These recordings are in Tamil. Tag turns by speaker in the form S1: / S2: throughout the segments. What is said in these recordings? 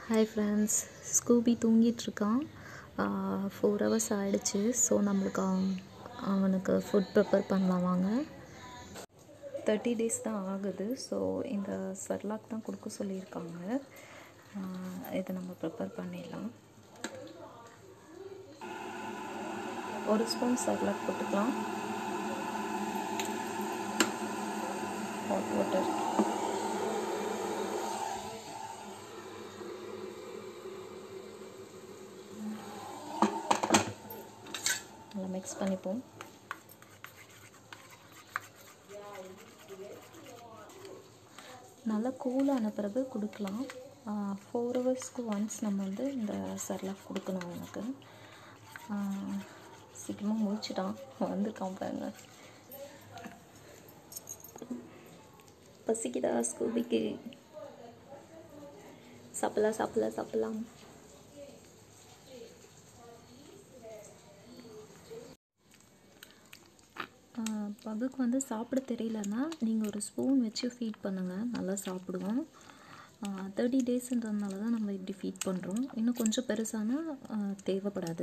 S1: ஹாய் ஃப்ரெண்ட்ஸ் ஸ்கூபி தூங்கிட்டுருக்கான் ஃபோர் ஹவர்ஸ் ஆகிடுச்சு ஸோ நம்மளுக்கு அவன் அவனுக்கு ஃபுட் ப்ரிப்பேர் பண்ணலாம் வாங்க தேர்ட்டி டேஸ் தான் ஆகுது ஸோ இந்த சர்லாக் தான் கொடுக்க சொல்லியிருக்காங்க ஆஹ் இதை நம்ம ப்ரிப்பேர் பண்ணிடலாம் ஒரு ஸ்பூன் சர்லாக் போட்டுக்கலாம் ஹாட் வாட்டர் நல்லா மிக்ஸ் பண்ணிப்போம் நல்லா கூலான பிறகு கொடுக்கலாம் ஃபோர் ஹவர்ஸ்க்கு ஒன்ஸ் நம்ம வந்து இந்த சர்லாக் கொடுக்கணும் அவனுக்கு சீக்கிரமாக முடிச்சிட்டான் வந்திருக்கான் பாருங்க பசிக்குதா ஸ்கூபிக்கு சாப்பிடலாம் சாப்பிடலாம் சாப்பிடலாம் பகுக்கு வந்து சாப்பிட தெரியலன்னா நீங்கள் ஒரு ஸ்பூன் வச்சு ஃபீட் பண்ணுங்கள் நல்லா சாப்பிடுவோம் தேர்ட்டி டேஸ்ன்றதுனால தான் நம்ம இப்படி ஃபீட் பண்ணுறோம் இன்னும் கொஞ்சம் பெருசானா தேவைப்படாது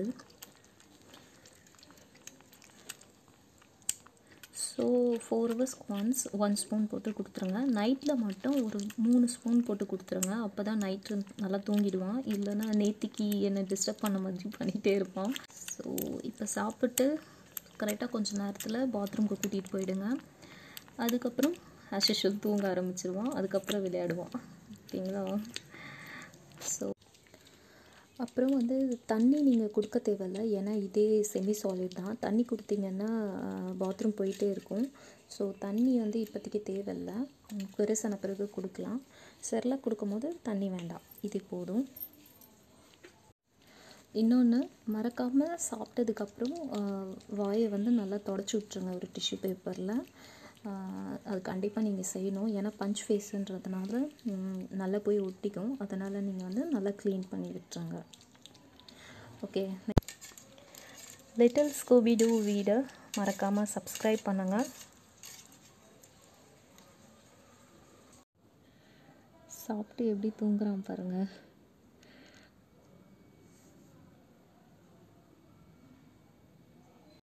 S1: ஸோ ஃபோர் ஹவர்ஸ்க்கு ஒன்ஸ் ஒன் ஸ்பூன் போட்டு கொடுத்துருங்க நைட்டில் மட்டும் ஒரு மூணு ஸ்பூன் போட்டு கொடுத்துருங்க அப்போ தான் நைட்டு நல்லா தூங்கிடுவான் இல்லைன்னா நேத்திக்கு என்னை டிஸ்டர்ப் பண்ண மாதிரி பண்ணிகிட்டே இருப்பான் ஸோ இப்போ சாப்பிட்டு கரெக்டாக கொஞ்சம் நேரத்தில் பாத்ரூம்க்கு கூட்டிகிட்டு போயிடுங்க அதுக்கப்புறம் ஆஷிஷுவல் தூங்க ஆரம்பிச்சிருவான் அதுக்கப்புறம் விளையாடுவான் ஓகேங்களா ஸோ அப்புறம் வந்து தண்ணி நீங்கள் கொடுக்க தேவையில்ல ஏன்னா இதே செமி சாலிட் தான் தண்ணி கொடுத்தீங்கன்னா பாத்ரூம் போயிட்டே இருக்கும் ஸோ தண்ணி வந்து இப்போதைக்கு தேவையில்ல பெருசான பிறகு கொடுக்கலாம் செரலாக் கொடுக்கும்போது தண்ணி வேண்டாம் இது போதும் இன்னொன்று மறக்காமல் சாப்பிட்டதுக்கப்புறம் வாயை வந்து நல்லா தொடச்சி விட்ருங்க ஒரு டிஷ்யூ பேப்பரில் அது கண்டிப்பாக நீங்கள் செய்யணும் ஏன்னா பஞ்ச் ஃபேஸுன்றதுனால நல்லா போய் ஒட்டிக்கும் அதனால் நீங்கள் வந்து நல்லா க்ளீன் பண்ணி விட்டுருங்க ஓகே லிட்டில் ஸ்கூபி டூ வீடை மறக்காமல் சப்ஸ்கிரைப் பண்ணுங்கள் சாப்பிட்டு எப்படி தூங்குறான் பாருங்கள்